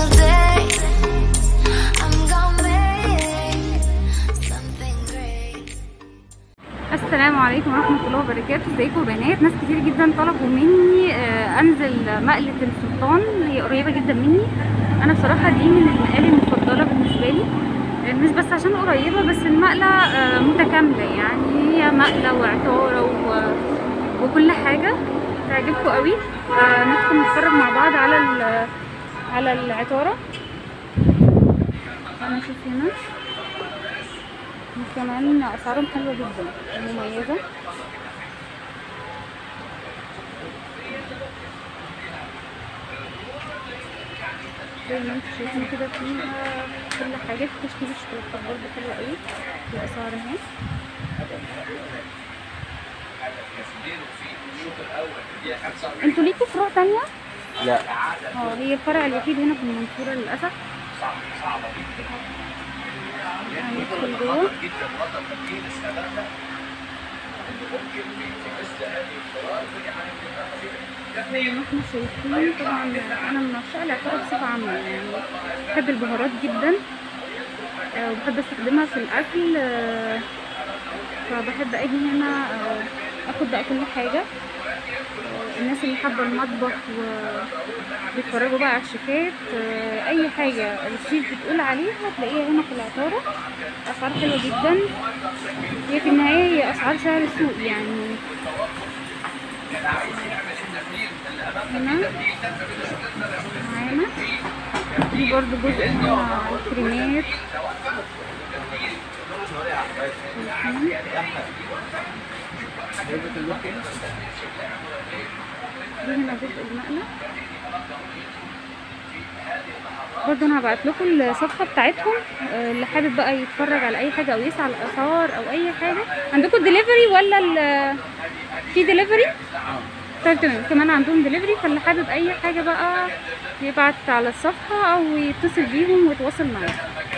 single day. I'm gonna make something great. السلام عليكم ورحمة الله وبركاته ازيكم يا بنات ناس كتير جدا طلبوا مني آه، انزل مقلة السلطان هي قريبة جدا مني انا بصراحة دي من المقالي المفضلة بالنسبة لي آه، مش بس عشان قريبة بس المقلة آه، متكاملة يعني هي مقلة وعطارة و- وكل حاجة تعجبكم قوي آه، ندخل نتفرج مع بعض على ال- على العطارة انا اشوف هنا وكمان اسعارهم حلوه جدا ومميزه زي ما انتم شايفين كده فيها كل حاجه في تشكيل الشوكولاتات برضه حلوه قوي الاسعار اهي انتوا ليكوا فروع تانية؟ لا اه هي الفرع الوحيد هنا في المنصورة للأسف هندخل جوه زي ما احنا شايفين طبعا انا من عشاق العطارة بصفة عامة يعني بحب البهارات جدا آه، وبحب استخدمها في الاكل آه، فبحب اجي هنا آه، اخد بقى كل حاجة آه، الناس اللي حابة المطبخ وبيتفرجوا بقى على الشيفات آه، اي حاجة الشيف بتقول عليها هتلاقيها هنا في العطارة اسعار حلوة جدا هي في النهاية هي اسعار سعر السوق يعني هنا معانا دي برضو جزء من الكريمات دي هنا جزء المقلة برضه انا هبعت لكم الصفحه بتاعتهم آه، اللي حابب بقى يتفرج على اي حاجه او يسعى على الاثار او اي حاجه عندكم دليفري ولا ال- في دليفري طيب تمام كمان عندهم دليفري فاللي حابب اي حاجه بقى يبعت على الصفحه او يتصل بيهم ويتواصل معاهم